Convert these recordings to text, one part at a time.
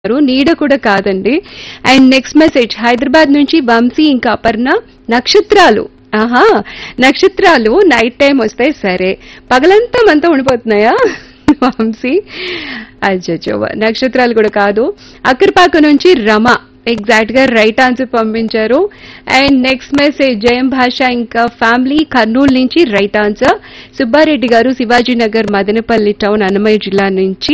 గారు నీడ కూడా కాదండి అండ్ నెక్స్ట్ మెసేజ్ హైదరాబాద్ నుంచి వంశీ ఇంకా అపర్ణ నక్షత్రాలు ఆహా నక్షత్రాలు నైట్ టైం వస్తే సరే పగలంతా మనతో ఉండిపోతున్నాయా వంశీ అచ్చో నక్షత్రాలు కూడా కాదు అక్కర్పాక నుంచి రమ ఎగ్జాక్ట్ గా రైట్ ఆన్సర్ పంపించారు and next message Jayam Bhasha ఇంకా ఫ్యామిలీ కర్నూలు నుంచి right answer Subba Reddy garu Shivaji Nagar Madanapalle town Annamayya జిల్లా నుంచి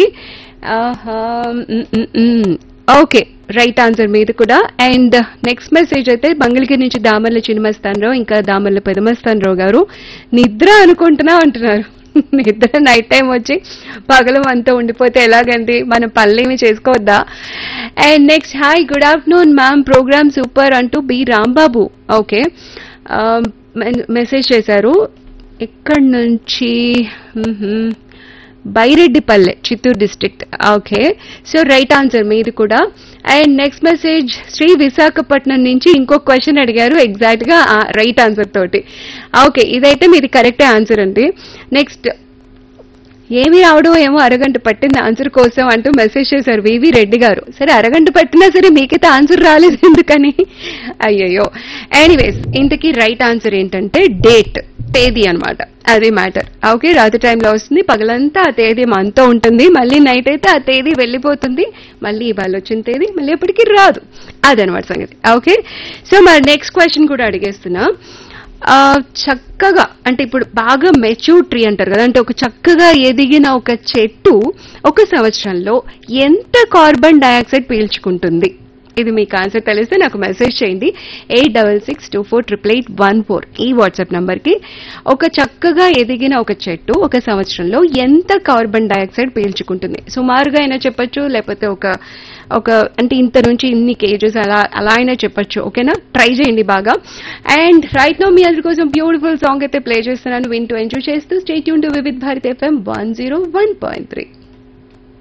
ఓకే రైట్ ఆన్సర్ మీది కూడా అండ్ నెక్స్ట్ మెసేజ్ అయితే మంగళగిరి నుంచి దామర్ల చిన్నమస్తానరావు ఇంకా దామర్ల పెదమస్తానరావు గారు నిద్ర అనుకుంటున్నా అంటున్నారు నిద్ర నైట్ టైం వచ్చి పగలు అంతా ఉండిపోతే ఎలాగండి మన పనులేమి చేసుకోవద్దా and next hi good afternoon ma'am programme super అంటూ బి రాంబాబు ఓకే మెసేజ్ చేశారు ఎక్కడి నుంచి మ్మ్హ్మ్. Byreddipalle Chittoor district okay so right answer మీది కూడా and next message Shri Visakhapatnam నుంచి ఇంకో క్వశ్చన్ అడిగారు ఎగ్జాక్ట్ గా రైట్ ఆన్సర్ తోటి ఓకే ఇదైతే మీది కరెక్ట్ ఆన్సర్ అండి నెక్స్ట్ ఏమి రావడం ఏమో అరగంట పట్టింది ఆన్సర్ కోసం అంటూ మెసేజ్ చేశారు వివి రెడ్డి గారు సరే అరగంట పట్టినా సరే మీకైతే ఆన్సర్ రాలేదు ఎందుకని అయ్యయ్యో ఎనీవేస్ ఇంతకీ రైట్ ఆన్సర్ ఏంటంటే డేట్ తేదీ అన్నమాట అది మ్యాటర్ ఓకే రాత్రి టైంలో వస్తుంది పగలంతా ఆ తేదీ మనతో ఉంటుంది మళ్ళీ నైట్ అయితే ఆ తేదీ వెళ్ళిపోతుంది మళ్ళీ ఇవాళ వచ్చిన తేదీ మళ్ళీ ఎప్పటికీ రాదు అదనమాట సంగతి ఓకే సో మరి నెక్స్ట్ క్వశ్చన్ కూడా అడిగేస్తున్నా ఆ, చక్కగా అంటే ఇప్పుడు బాగా మెచ్యూర్ ట్రీ అంటారు కదా అంటే ఒక చక్కగా ఎదిగిన ఒక చెట్టు ఒక సంవత్సరంలో ఎంత కార్బన్ డయాక్సైడ్ పీల్చుకుంటుంది ఇది మీకు ఆన్సర్ తెలిస్తే నాకు మెసేజ్ చేయండి eight double six two four triple eight one four ఈ వాట్సాప్ నంబర్కి ఒక చక్కగా ఎదిగిన ఒక చెట్టు ఒక సంవత్సరంలో ఎంత కార్బన్ డయాక్సైడ్ పీల్చుకుంటుంది సుమారుగా అయినా చెప్పొచ్చు లేకపోతే ఒక ఒక అంటే ఇంత నుంచి ఇన్ని కేజెస్ అలా అలా అయినా చెప్పొచ్చు ఓకేనా ట్రై చేయండి బాగా అండ్ రైట్ నో మీ అందరి కోసం బ్యూటిఫుల్ సాంగ్ అయితే ప్లే చేస్తున్నాను వింటూ ఎంజాయ్ చేస్తూ స్టేట్ యూన్ to Vividh Bharat FM one zero one point three